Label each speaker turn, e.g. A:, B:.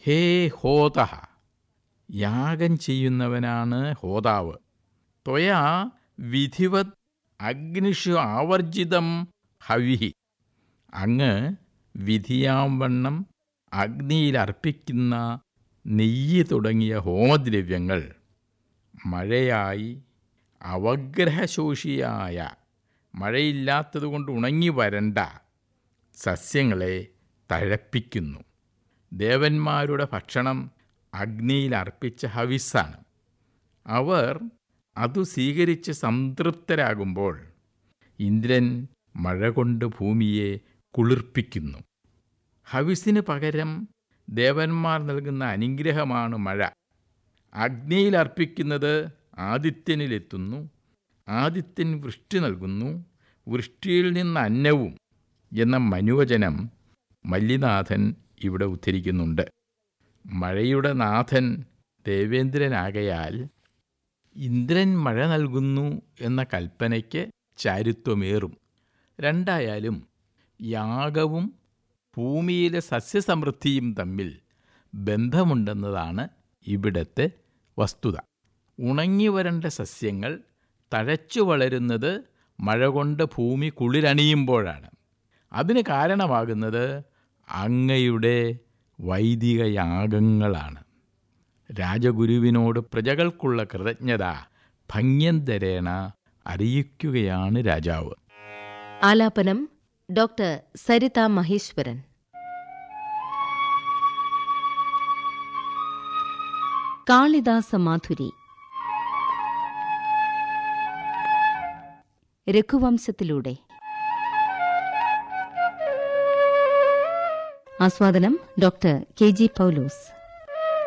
A: ഹേ ഹോത യാഗം ചെയ്യുന്നവനാണ് ഹോതാവ് ത്വയാ വിധിവത് അഗ്നിഷു ആവർജിതം ഹവിഹി അങ്ങ് വിധിയാവണ്ണം അഗ്നിയിൽ അർപ്പിക്കുന്ന നെയ്യ് തുടങ്ങിയ ഹോമദ്രവ്യങ്ങൾ മഴയായി അവഗ്രഹശോഷിയായ മഴയില്ലാത്തതുകൊണ്ട് ഉണങ്ങി വരണ്ട സസ്യങ്ങളെ തഴപ്പിക്കുന്നു ദേവന്മാരുടെ ഭക്ഷണം അഗ്നിയിൽ അർപ്പിച്ച ഹവിസ്സാണ് അവർ അതു സ്വീകരിച്ച് സംതൃപ്തരാകുമ്പോൾ ഇന്ദ്രൻ മഴ കൊണ്ട് ഭൂമിയെ കുളിർപ്പിക്കുന്നു ഹവിസിന് പകരം ദേവന്മാർ നൽകുന്ന അനുഗ്രഹമാണ് മഴ അഗ്നിയിൽ അർപ്പിക്കുന്നത് ആദിത്യനിലെത്തുന്നു ആദിത്യൻ വൃഷ്ടി നൽകുന്നു വൃഷ്ടിയിൽ നിന്ന് അന്നവും എന്ന മനുവചനം മല്ലിനാഥൻ ഇവിടെ ഉദ്ധരിക്കുന്നുണ്ട് മഴയുടെ നാഥൻ ദേവേന്ദ്രനാകയാൽ ഇന്ദ്രൻ മഴ നൽകുന്നു എന്ന കൽപ്പനയ്ക്ക് ചാരുത്വമേറും രണ്ടായാലും യാഗവും ഭൂമിയിലെ സസ്യസമൃദ്ധിയും തമ്മിൽ ബന്ധമുണ്ടെന്നതാണ് ഇവിടത്തെ വസ്തുത ഉണങ്ങി വരേണ്ട സസ്യങ്ങൾ തഴച്ചു വളരുന്നത് മഴ കൊണ്ട് ഭൂമി കുളിരണിയുമ്പോഴാണ് അതിന് കാരണമാകുന്നത് അങ്ങയുടെ വൈദിക യാഗങ്ങളാണ് രാജഗുരുവിനോട് പ്രജകൾക്കുള്ള കൃതജ്ഞത ഭംഗ്യന്തരേണ അറിയിക്കുകയാണ് രാജാവ്
B: ആലാപനം ഡോക്ടർ സരിത മഹേശ്വരൻ കാളിദാസ മാധുരി രഘുവംശത്തിലൂടെ ആസ്വാദനം ഡോക്ടർ കെ ജി പൗലോസ്